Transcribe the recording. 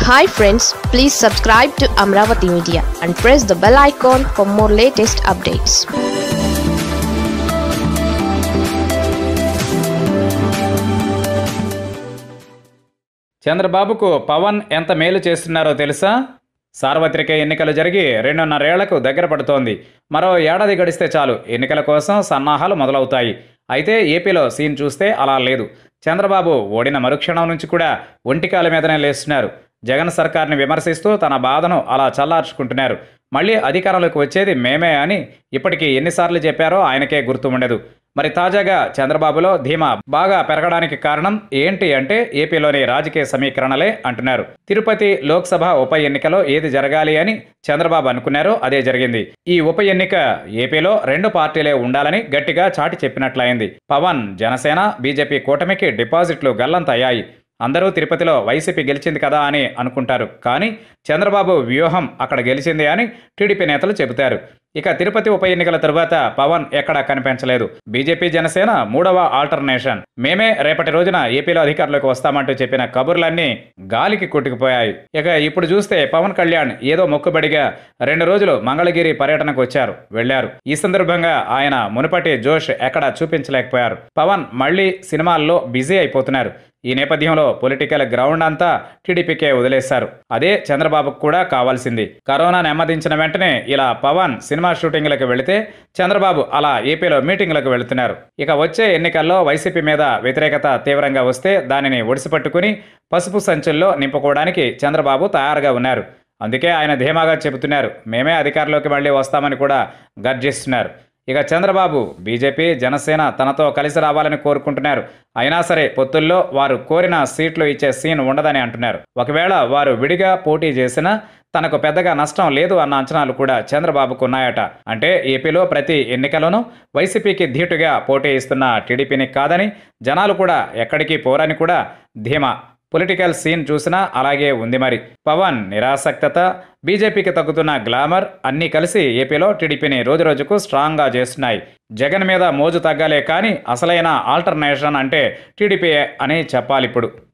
hi friends please subscribe to Amaravati media and press the bell icon for more latest updates చంద్రబాబుకు పవన్ ఎంత మేలు చేస్తున్నారో తెలుసా సార్వత్రిక ఎన్నికలు జరిగి రెండున్నరేళ్లకు దగ్గర పడుతోంది మరో ఏడాది గడిస్తే చాలు ఎన్నికల కోసం సన్నాహాలు మొదలవుతాయి అయితే ఏపీలో సీన్ చూస్తే అలా లేదు చంద్రబాబు ఓడిన మరుక్షణం నుంచి కూడా ఒంటికాల మీదనే లేస్తున్నారు జగన్ సర్కార్ని విమర్శిస్తూ తన బాధను అలా చల్లార్చుకుంటున్నారు మళ్ళీ అధికారంలోకి వచ్చేది మేమే అని ఇప్పటికీ ఎన్నిసార్లు చెప్పారో ఆయనకే గుర్తు ఉండదు మరి తాజాగా చంద్రబాబులో ధీమా బాగా పెరగడానికి కారణం ఏంటి అంటే ఏపీలోని రాజకీయ సమీకరణలే అంటున్నారు తిరుపతి లోక్సభ ఉప ఎన్నికలో ఏది జరగాలి అని చంద్రబాబు అనుకున్నారో అదే జరిగింది ఈ ఉప ఎన్నిక ఏపీలో రెండు పార్టీలే ఉండాలని గట్టిగా చాటి చెప్పినట్లయింది పవన్ జనసేన బీజేపీ కూటమికి డిపాజిట్లు గల్లంతయ్యాయి అందరూ తిరుపతిలో వైసీపీ గెలిచింది కదా అని అనుకుంటారు కానీ చంద్రబాబు వ్యూహం అక్కడ గెలిచింది అని టీడీపీ నేతలు చెబుతారు ఇక తిరుపతి ఉప ఎన్నికల తరువాత పవన్ ఎక్కడా కనిపించలేదు బీజేపీ జనసేన మూడవ ఆల్టర్నేషన్ మేమే రేపటి రోజున ఏపీలో అధికారంలోకి వస్తామంటూ చెప్పిన కబుర్లన్నీ గాలికి కొట్టుకుపోయాయి ఇక ఇప్పుడు చూస్తే పవన్ కళ్యాణ్ ఏదో మొక్కుబడిగా రెండు రోజులు మంగళగిరి పర్యటనకు వచ్చారు వెళ్లారు ఈ సందర్భంగా ఆయన మునుపటి జోష్ ఎక్కడా చూపించలేకపోయారు పవన్ మళ్లీ సినిమాల్లో బిజీ అయిపోతున్నారు ఈ నేపథ్యంలో పొలిటికల్ గ్రౌండ్ అంతా టీడీపీకే వదిలేశారు అదే చంద్రబాబుకు కూడా కావాల్సింది కరోనా నెమ్మదించిన వెంటనే ఇలా పవన్ సినిమా షూటింగ్లకు వెళితే చంద్రబాబు అలా ఏపీలో మీటింగ్లకు వెళుతున్నారు ఇక వచ్చే ఎన్నికల్లో వైసీపీ మీద వ్యతిరేకత తీవ్రంగా వస్తే దానిని ఒడిసిపట్టుకుని పసుపు సంచుల్లో నింపుకోవడానికి చంద్రబాబు తయారుగా ఉన్నారు అందుకే ఆయన ధీమాగా చెబుతున్నారు మేమే అధికారంలోకి మళ్ళీ వస్తామని కూడా గర్జిస్తున్నారు ఇక చంద్రబాబు బీజేపీ జనసేన తనతో కలిసి రావాలని కోరుకుంటున్నారు అయినా సరే పొత్తుల్లో వారు కోరిన సీట్లు ఇచ్చే సీన్ ఉండదని అంటున్నారు ఒకవేళ వారు విడిగా పోటీ చేసినా తనకు పెద్దగా నష్టం లేదు అన్న అంచనాలు కూడా చంద్రబాబుకు ఉన్నాయట అంటే ఏపీలో ప్రతి ఎన్నికలోనూ వైసీపీకి ధీటుగా పోటీ ఇస్తున్న టీడీపీని కాదని జనాలు కూడా ఎక్కడికి పోరని కూడా ధీమా పొలిటికల్ సీన్ చూసినా అలాగే ఉంది మరి పవన్ నిరాసక్తత బీజేపీకి తగ్గుతున్న గ్లామర్ అన్నీ కలిసి ఏపీలో టీడీపీని రోజురోజుకు స్ట్రాంగ్గా చేస్తున్నాయి జగన్ మీద మోజు తగ్గాలే కానీ అసలైన ఆల్టర్నేషన్ అంటే టీడీపీ అని చెప్పాలి ఇప్పుడు